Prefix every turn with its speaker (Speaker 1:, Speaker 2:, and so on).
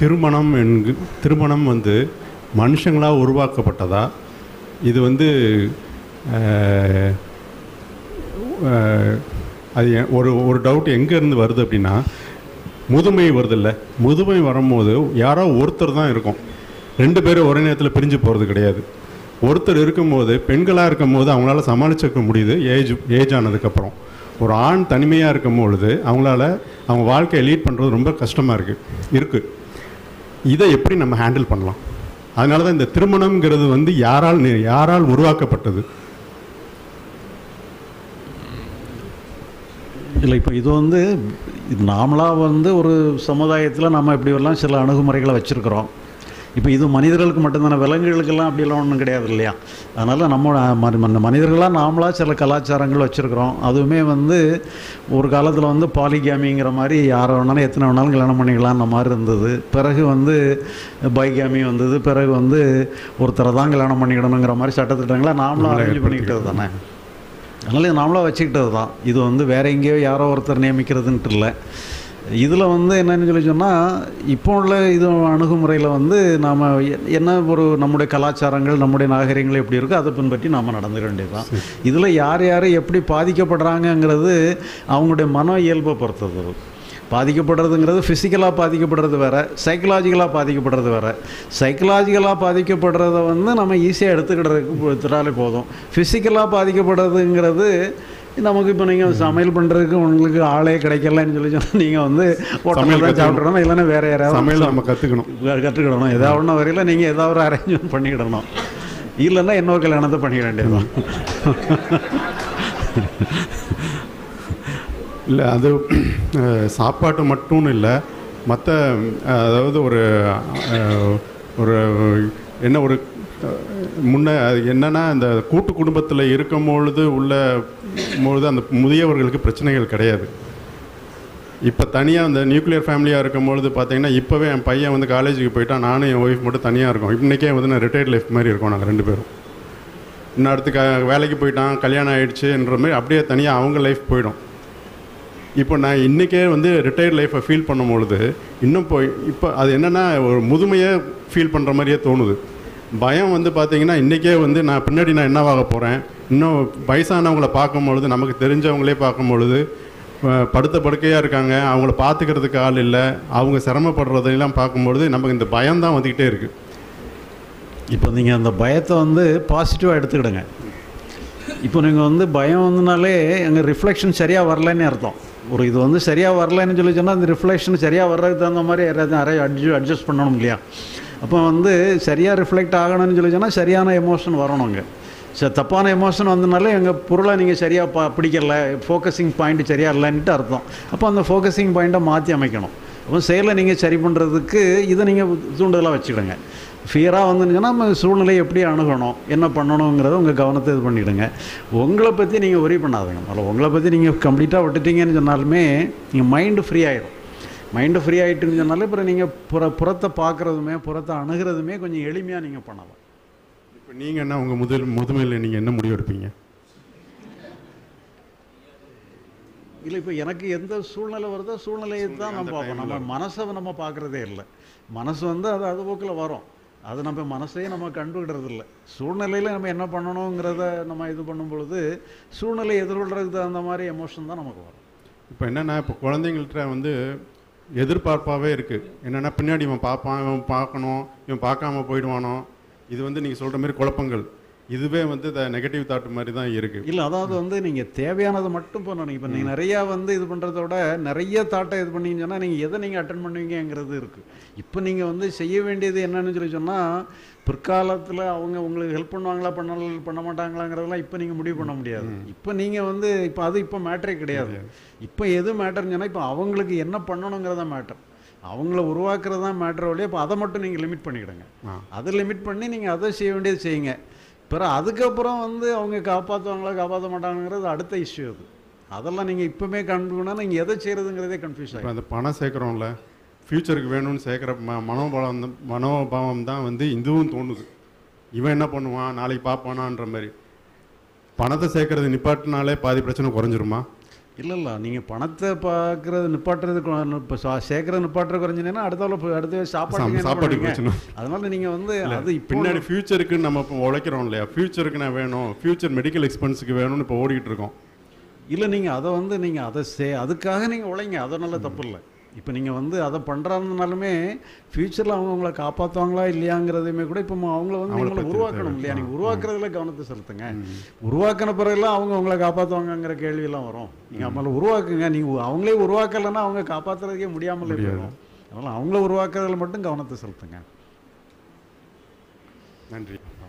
Speaker 1: திருமணம் என்கு திருமணம் வந்து மனுஷங்களாக உருவாக்கப்பட்டதா இது வந்து அஹ், அஹ், அது எ- ஒரு ஒரு டவுட் எங்கேருந்து வருது அப்படின்னா முதுமை வருதில்ல முதுமை வரும்போது யாரோ ஒருத்தர் தான் இருக்கும் ரெண்டு பேரும் ஒரே நேரத்தில் பிரிஞ்சு போகிறது கிடையாது ஒருத்தர் இருக்கும்போது பெண்களாக இருக்கும்போது அவங்களால சமாளிச்சுக்க முடியுது ஏஜ் ஏஜ் ஆனதுக்கப்புறம் ஒரு ஆண் தனிமையாக இருக்கும் பொழுது அவங்களால அவங்க வாழ்க்கையை லீட் பண்ணுறது ரொம்ப கஷ்டமாக இருக்குது இருக்குது இதை எப்படி நம்ம ஹேண்டில் பண்ணலாம் அதனால தான் இந்த திருமணம்ங்கிறது வந்து யாரால் நி- யாரால் உருவாக்கப்பட்டது
Speaker 2: இல்லை இப்போ இது வந்து இது நாமளாக வந்து ஒரு சமுதாயத்தில் நம்ம இப்படியெல்லாம் சில அணுகுமுறைகளை வச்சுருக்கிறோம் இப்போ இது மனிதர்களுக்கு மட்டும்தானே விலங்குகளுக்கெல்லாம் அப்படியெல்லாம் ஒன்றும் கிடையாது இல்லையா அதனால் நம்ம ம- ம- மனிதர்களாக நாமளாக சில கலாச்சாரங்கள் வச்சுருக்கிறோம் அதுவுமே வந்து ஒரு காலத்தில் வந்து பாலிகாமிங்கிற மாதிரி யாரை வேணாலும் எத்தனை வேணாலும் கல்யாணம் பண்ணிக்கலாம்ன்ற மாதிரி இருந்தது பிறகு வந்து பைகாமி வந்தது பிறகு வந்து ஒருத்தரை தான் கல்யாணம் பண்ணிக்கிடணுங்கிற மாதிரி சட்டத்திட்டங்களை நாமளும் அரேஞ்ச் பண்ணிக்கிட்டது தானே அதனால் இது நாமளாக வச்சுக்கிட்டது தான் இது வந்து வேற எங்கேயோ யாரோ ஒருத்தர் நியமிக்கிறதுன்ட்டு இல்லை இதில் வந்து என்னன்னு சொல்லி சொன்னால் இப்போ உள்ள இது அணுகுமுறையில் வந்து நாம் என்ன ஒரு நம்முடைய கலாச்சாரங்கள் நம்முடைய நாகரிகங்கள் எப்படி இருக்கோ அதை பின்பற்றி நாம் நடந்துக்க வேண்டியது தான் இதில் யார் யார் எப்படி பாதிக்கப்படுறாங்கங்கிறது அவங்களுடைய மன இயல்பை பொறுத்தது பாதிக்கப்படுறதுங்கிறது ஃபிசிக்கலாக பாதிக்கப்படுறது வேற சைக்கலாஜிக்கலாக பாதிக்கப்படுறது வேற சைக்கலாஜிக்கலாக பாதிக்கப்படுறத வந்து நம்ம ஈஸியாக எடுத்துக்கிடுறதுக்கு எடுத்துட்டாலே போதும் ஃபிசிக்கலாக பாதிக்கப்படுறதுங்கிறது நமக்கு இப்போ நீங்கள் சமையல் பண்ணுறதுக்கு உங்களுக்கு ஆளே கிடைக்கலன்னு சொல்லி சொன்னால் நீங்கள் வந்து ஹோட்டலில் தான்
Speaker 1: கத்துக்கணும்.
Speaker 2: சாப்பிட்றணும் இல்லைன்னா வேறு யாராவது
Speaker 1: சமையல் நம்ம கற்றுக்கணும்
Speaker 2: கற்றுக்கிடணும் ஏதாவது ஒன்று வரையில் நீங்கள் ஏதாவது ஒரு அரேஞ்ச்மெண்ட் பண்ணிக்கிடணும் இல்லைன்னா இன்னொரு கல்யாணத்தை பண்ணிக்க வேண்டியதுதான்
Speaker 1: இல்லை அது அஹ், சாப்பாட்டு மட்டும் இல்லை மற்ற அதாவது ஒரு அஹ், ஒரு என்ன ஒரு அஹ், முன்ன அது என்னன்னா இந்த கூட்டு குடும்பத்தில் இருக்கும் பொழுது உள்ள பொழுது அந்த முதியவர்களுக்கு பிரச்சனைகள் கிடையாது இப்போ தனியாக அந்த நியூக்ளியர் ஃபேமிலியாக இருக்கும் பொழுது பார்த்தீங்கன்னா இப்போவே என் பையன் வந்து காலேஜுக்கு போயிட்டான் நானும் என் ஒய்ஃப் மட்டும் தனியாக இருக்கோம் இன்றைக்கே வந்து நான் ரிட்டையர்ட் லைஃப் மாதிரி இருக்கோம் நாங்கள் ரெண்டு பேரும் இன்னும் அடுத்து க வேலைக்கு போயிட்டான் கல்யாணம் ஆயிடுச்சுன்ற மாதிரி அப்படியே தனியாக அவங்க லைஃப் போயிடும் இப்போ நான் இன்றைக்கே வந்து ரிட்டையர்ட் லைஃப்பை ஃபீல் பண்ணும் பொழுது இன்னும் போய் இப்போ அது என்னென்னா ஒரு முதுமையை ஃபீல் பண்ணுற மாதிரியே தோணுது பயம் வந்து பார்த்தீங்கன்னா இன்றைக்கே வந்து நான் பின்னாடி நான் என்னவாக போகிறேன் இன்னும் வயசானவங்கள பார்க்கும் பொழுது நமக்கு தெரிஞ்சவங்களே பார்க்கும் பொழுது அஹ், படுத்த படுக்கையாக இருக்காங்க அவங்கள பார்த்துக்கிறதுக்கு ஆள் இல்லை அவங்க சிரமப்படுறதையெல்லாம் பார்க்கும்பொழுது நமக்கு இந்த பயம் தான் வந்துக்கிட்டே இருக்குது
Speaker 2: இப்போ நீங்கள் அந்த பயத்தை வந்து பாசிட்டிவாக எடுத்துக்கிடுங்க இப்போ நீங்கள் வந்து பயம் வந்தனாலே எங்கள் ரிஃப்ளெக்ஷன் சரியாக வரலன்னு அர்த்தம் ஒரு இது வந்து சரியாக வரலன்னு சொல்லி சொன்னால் அந்த ரிஃப்ளெக்ஷன் சரியாக வர்றதுக்கு தகுந்த மாதிரி யாராவது நிறைய அட்ஜஸ்ட் அட்ஜஸ்ட் பண்ணணும் இல்லையா அப்போ வந்து சரியாக ரிஃப்ளெக்ட் ஆகணும்னு சொல்லி சொன்னால் சரியான எமோஷன் வரணுங்க சரி தப்பான எமோஷன் வந்தனால எங்கள் பொருளை நீங்கள் சரியாக பா பிடிக்கல ஃபோக்கஸிங் பாயிண்ட் சரியாக இல்லைன்ட்டு அர்த்தம் அப்போ அந்த ஃபோக்கஸிங் பாயிண்ட்டை மாற்றி அமைக்கணும் அப்போ செயலை நீங்கள் சரி பண்ணுறதுக்கு இதை நீங்கள் தூண்டுதலாக வச்சுக்கிடுங்க ஃபியராக வந்துருங்கன்னா நம்ம சூழ்நிலையை எப்படி அணுகணும் என்ன பண்ணணுங்கிறத உங்கள் கவனத்தை இது பண்ணிவிடுங்க உங்களை பற்றி நீங்கள் ஒரி பண்ணாதுங்க அதில் உங்களை பற்றி நீங்கள் கம்ப்ளீட்டாக விட்டுட்டீங்கன்னு சொன்னாலுமே நீங்கள் மைண்டு ஃப்ரீ ஆயிடும் மைண்டு ஃப்ரீ ஆகிட்டுன்னு சொன்னாலே அப்புறம் நீங்கள் புற புறத்தை பார்க்குறதுமே புறத்தை அணுகிறதுமே கொஞ்சம் எளிமையாக நீங்கள் பண்ணலாம்
Speaker 1: இப்போ நீங்கள் என்ன உங்கள் முதல் முதுமையில் நீங்கள் என்ன முடிவு எடுப்பீங்க
Speaker 2: இல்லை இப்போ எனக்கு எந்த சூழ்நிலை வருதோ சூழ்நிலையை தான் நம்ம
Speaker 1: அந்த
Speaker 2: பார்ப்போம் நம்ம மனசை நம்ம பார்க்குறதே இல்லை மனசு வந்து அது அது போக்கில் வரும் அது நம்ம மனசையே நம்ம கண்டுகிடுறது இல்லை சூழ்நிலையில் நம்ம என்ன பண்ணணுங்கிறத நம்ம இது பண்ணும் பொழுது சூழ்நிலை எதிர்கொள்றதுக்கு தகுந்த மாதிரி எமோஷன் தான் நமக்கு வரும்
Speaker 1: இப்போ என்னென்னா இப்போ குழந்தைங்கள்ட்ட வந்து எதிர்பார்ப்பாகவே இருக்குது என்னென்னா பின்னாடி இவன் பார்ப்பான் இவன் பார்க்கணும் இவன் பார்க்காம போயிடுவானோ இது வந்து நீங்கள் சொல்கிற மாதிரி குழப்பங்கள் இதுவே வந்து இந்த நெகட்டிவ் தாட் மாதிரி தான் இருக்குது
Speaker 2: இல்லை அதாவது வந்து நீங்கள் தேவையானதை மட்டும் பண்ணணும் இப்போ நீங்கள் நிறையா வந்து இது பண்ணுறத விட நிறைய தாட்டை இது பண்ணீங்கன்னு சொன்னால் நீங்கள் எதை நீங்கள் அட்டன் பண்ணுவீங்கங்கிறது இருக்குது இப்போ நீங்கள் வந்து செய்ய வேண்டியது என்னன்னு சொல்லி சொன்னால் பிற்காலத்தில் அவங்க உங்களுக்கு ஹெல்ப் பண்ணுவாங்களா பண்ண பண்ண மாட்டாங்களாங்கிறதெல்லாம் இப்போ நீங்கள் முடிவு பண்ண முடியாது இப்போ நீங்கள் வந்து இப்போ அது இப்போ மேட்டரே கிடையாது இப்போ எது மேட்டர்னு சொன்னால் இப்போ அவங்களுக்கு என்ன பண்ணணுங்கிறத மேட்டர் அவங்கள உருவாக்குறது தான் மேட்டர் வழியாக இப்போ அதை மட்டும் நீங்கள் லிமிட் பண்ணிக்கிடுங்க
Speaker 1: ஆ.
Speaker 2: அதை லிமிட் பண்ணி நீங்கள் அதை செய்ய வேண்டியது செய்யுங்க பிறகு அதுக்கப்புறம் வந்து அவங்க காப்பாற்றுவாங்களா காப்பாற்ற மாட்டாங்கிறது அடுத்த இஷ்யூ அது அதெல்லாம் நீங்கள் இப்போமே கண்டுக்கணும்னா நீங்கள் எதை செய்கிறதுங்கிறதே கன்ஃபியூஸ்
Speaker 1: இப்போ
Speaker 2: ஆகும்
Speaker 1: அந்த பணம் சேர்க்குறோம்ல ஃப்யூச்சருக்கு வேணும்னு சேர்க்குற ம மனோபலம் தான் மனோபாவம் தான் வந்து இதுவும் தோணுது இவன் என்ன பண்ணுவான் நாளைக்கு பார்ப்பானான்ற மாதிரி பணத்தை சேர்க்கறது நிப்பாட்டினாலே பாதி பிரச்சனை குறைஞ்சிருமா
Speaker 2: இல்லை இல்லை நீங்கள் பணத்தை பார்க்குறது நிப்பாட்டுறது இப்போ சேர்க்குறது நிப்பாட்டுறது குறைஞ்சினேன்னா அடுத்த அடுத்த சாப்பாடு
Speaker 1: சாப்பாட்டுக்கு பிரச்சனை.
Speaker 2: அதனால நீங்கள் வந்து அது இப்போ
Speaker 1: பின்னாடி ஃபியூச்சருக்கு நம்ம இப்போ உழைக்கிறோம் இல்லையா ஃபியூச்சருக்கு நான் வேணும் ஃபியூச்சர் மெடிக்கல் எக்ஸ்பென்ஸுக்கு வேணும்னு இப்போ ஓடிக்கிட்டு இருக்கோம்
Speaker 2: இல்லை நீங்கள் அதை வந்து நீங்கள் அதை சே அதுக்காக நீங்கள் உழைங்க அது நல்ல தப்பு இல்லை இப்போ நீங்கள் வந்து அதை பண்ணுறாருனாலுமே ஃப்யூச்சரில் அவங்க உங்களை காப்பாற்றுவாங்களா இல்லையாங்கிறதையுமே கூட இப்போ அவங்கள வந்து
Speaker 1: அவங்கள
Speaker 2: உங்களை
Speaker 1: பத்தி
Speaker 2: உருவாக்கணும்
Speaker 1: தேவை.
Speaker 2: இல்லையா நீங்கள் உருவாக்குறதுல கவனத்தை செலுத்துங்க உருவாக்கின பிறகுலாம் அவங்க உங்களை காப்பாற்றுவாங்கங்கிற கேள்வியெல்லாம் வரும் நீங்கள் அவங்கள உருவாக்குங்க நீங்கள் அவங்களே உருவாக்கலைன்னா அவங்க காப்பாற்றுறதுக்கே முடியாமல்
Speaker 1: முடியாது.
Speaker 2: போயிடும் அதனால் அவங்கள உருவாக்குறதுல மட்டும் கவனத்தை செலுத்துங்க
Speaker 1: நன்றி